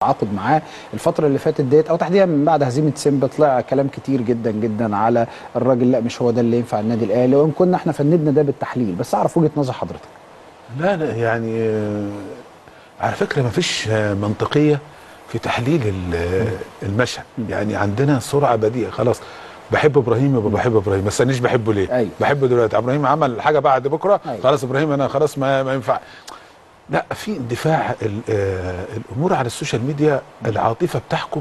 التعاقد معاه الفتره اللي فاتت ديت او تحديدا من بعد هزيمه سيمبا طلع كلام كتير جدا جدا على الراجل لا مش هو ده اللي ينفع النادي الاهلي وان كنا احنا فندنا ده بالتحليل بس اعرف وجهه نظر حضرتك لا لا يعني آه، على فكره ما فيش منطقيه في تحليل ال- آه، المشهد يعني عندنا سرعه بديهه خلاص بحب ابراهيم يبقى بحب ابراهيم ما استنيش بحبه ليه أيوة. بحبه دلوقتي ابراهيم عمل حاجه بعد بكره أيوة. خلاص ابراهيم انا خلاص ما, ما ينفع لا في اندفاع ال- آه، الامور على السوشيال ميديا العاطفه بتحكم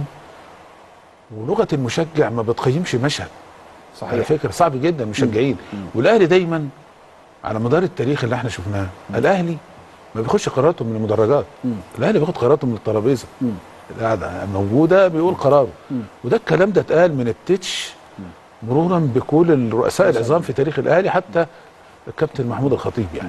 ولغه المشجع ما بتقيمش مشهد على فكره صعب جدا المشجعين والاهلي دايما على مدار التاريخ اللي احنا شفناه الاهلي ما بياخدش قراراته من المدرجات الاهلي بياخد قراراته من الترابيزه القاعده موجوده بيقول قراره وده الكلام ده اتقال من التتش مرورا بكل الرؤساء العظام في تاريخ الاهلي حتى الكابتن محمود الخطيب يعني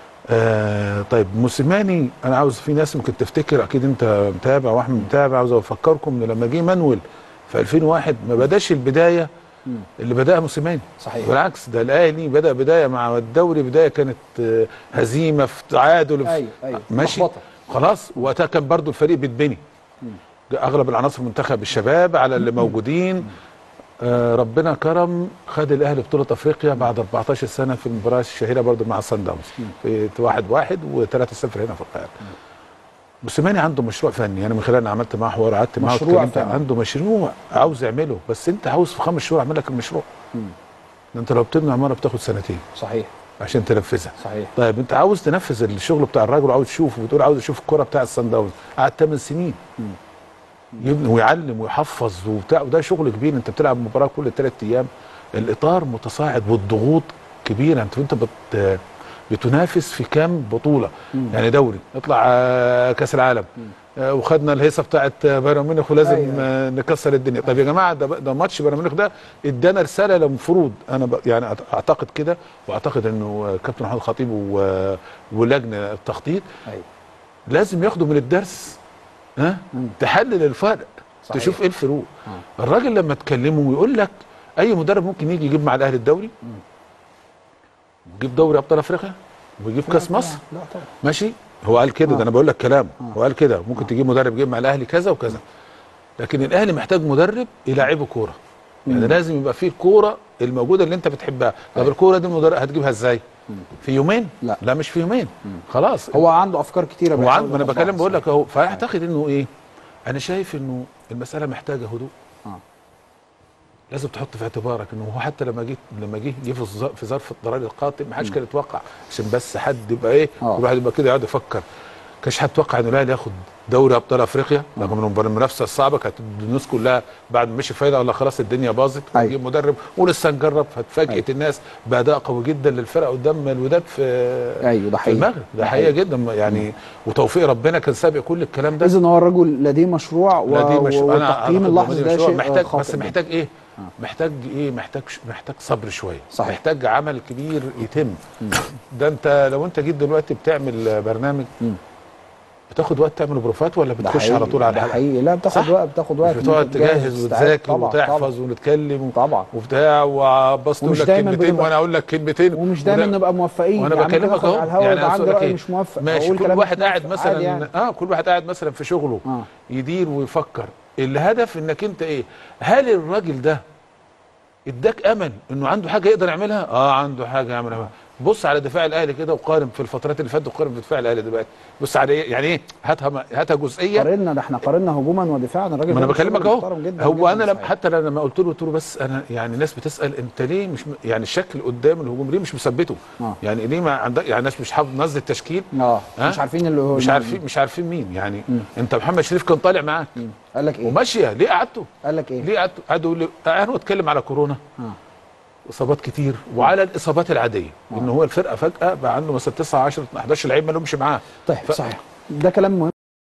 آه طيب موسيماني انا عاوز في ناس ممكن تفتكر اكيد انت متابع واحمد متابع عاوز افكركم ان لما جه مانويل في 2001 ما بداش البدايه اللي بداها موسيماني صحيح. بالعكس ده الاهلي بدا بدايه مع الدوري بدايه كانت آه، هزيمه في تعادل في أيوة، أيوة. ماشي لخبطة. خلاص وقتها كان برضو الفريق بيتبني اغلب العناصر منتخب الشباب على اللي موجودين آه ربنا كرم خد الاهلي بطوله افريقيا بعد 14 سنه في المباراه الشهيره برضو مع الصن داونز في 1 1 و3 0 هنا في القاهره موسيماني عنده مشروع فني انا من خلال أنا عملت معاه حوار قعدت معاه مشروع واتكلمت فني. عنده مشروع عاوز يعمله بس انت عاوز في خمس شهور اعمل لك المشروع ده انت لو بتبني عماره بتاخد سنتين صحيح عشان تنفذها صحيح طيب انت عاوز تنفذ الشغل بتاع الراجل وعاوز تشوفه وتقول عاوز اشوف الكره بتاع الصن داونز قعد 8 سنين يبني ويعلم ويحفظ وبتاع وده شغل كبير انت بتلعب مباراه كل ثلاث ايام الاطار متصاعد والضغوط كبيره انت انت بت بتنافس في كام بطوله يعني دوري اطلع آه، كاس العالم آه، وخدنا الهيصه بتاعت آه، بايرن ميونخ ولازم أيوة. آه، نكسر الدنيا طب يا جماعه ده ده ماتش بايرن ميونخ ده ادانا رساله للمفروض انا ب- يعني أعت- اعتقد كده واعتقد انه آه، كابتن محمد الخطيب و- ولجنه التخطيط ايوه لازم ياخدوا من الدرس ها تحلل الفرق صحيح. تشوف ايه الفروق الراجل لما تكلمه ويقول لك اي مدرب ممكن يجي يجيب مع الاهلي الدوري ويجيب دوري ابطال افريقيا ويجيب كاس مصر لا طبعا ماشي هو قال كده ده انا بقول لك كلام هو قال كده ممكن تجيب مدرب يجيب مع الاهلي كذا وكذا لكن الاهلي محتاج مدرب يلاعبه كوره يعني لازم يبقى فيه الكوره الموجوده اللي انت بتحبها طب الكوره دي المدرب هتجيبها ازاي في يومين لا. لا مش في يومين خلاص هو عنده افكار كتيره هو بيحاول عند ما انا يطبقها. بكلم بقول لك اهو فاعتقد انه ايه انا شايف انه المساله محتاجه هدوء آه. لازم تحط في اعتبارك انه هو حتى لما جه لما جه جه في الظ- في ظرف الضرر القاتل ما حدش كان يتوقع عشان بس حد يبقى ايه آه. كل واحد يبقى كده يقعد يفكر كانش حد يتوقع ان الاهلي ياخد دوري ابطال افريقيا رغم ان المنافسه الصعبه كانت الناس كلها بعد ما مشي فايده ولا خلاص الدنيا باظت أيوة. ونجيب مدرب ولسه نجرب فاتفاجئت أيوة. الناس باداء قوي جدا للفرق قدام الوداد في ايوه ده في حقيقي المغرب ده حقيقه جدا يعني وتوفيق ربنا كان سابق كل الكلام ده اذا هو الرجل لديه مشروع و... لا دي مش انا والتقييم أعتقد اللحظي إن ده مشروع شيء محتاج خاطئ بس جداً. محتاج ايه محتاج ايه محتاج محتاج صبر شويه صحيح. محتاج عمل كبير يتم ده انت لو انت جيت دلوقتي بتعمل برنامج بتاخد وقت تعمل بروفات ولا ده بتخش حقيقي، على طول على ده الحلقه حقيقي لا بتاخد صح؟ وقت بتاخد وقت مش بتقعد إنك تجهز تجهز وتستعد. وتذاكر طبعاً، وتحفظ ونتكلم و- طبعا وبتاع وبص تقول ومش لك دايماً كلمتين بنبقى- وانا اقول لك كلمتين ومش دايما وده- نبقى موفقين وانا يعني ممكن بكلمك آخد اهو على الهوا يعني يبقى أنا عندي أقول لك راي إيه؟ مش موفق ماشي أقول كل كلام واحد مش قاعد موفق. مثلا عادي يعني. اه كل واحد قاعد مثلا في شغله آه. يدير ويفكر الهدف انك انت ايه هل الراجل ده اداك امل انه عنده حاجه يقدر يعملها اه عنده حاجه يعملها بص على دفاع الاهلي كده وقارن في الفترات اللي فاتت وقارن في دفاع الاهلي دلوقتي بص على ايه يعني ايه هاتها هاتها جزئيه قارنا ده احنا قارنا هجوما ودفاعا الراجل ما انا ده بكلمك شغل اهو محترم جداً هو جداً انا لما صحيح. حتى لما قلت له قلت له بس انا يعني الناس بتسال انت ليه مش م- يعني الشكل قدام الهجوم ليه مش مثبته آه. يعني ليه ما عندك يعني الناس مش حافظ نزل التشكيل اه ها؟ مش عارفين اللي هو مش عارفين مش عارفين مين يعني انت محمد شريف كان طالع معاك قال لك ايه؟ وماشيه ليه قعدته قال لك ايه؟ ليه قعدته قعدوا يقول لي انا اتكلم على كورونا آه. اصابات كتير وعلى الاصابات العاديه ان هو الفرقه فجاه بقى عنده مثلا 9 10 11 لعيب ما لهمش معاه طيب صحيح ده كلام مهم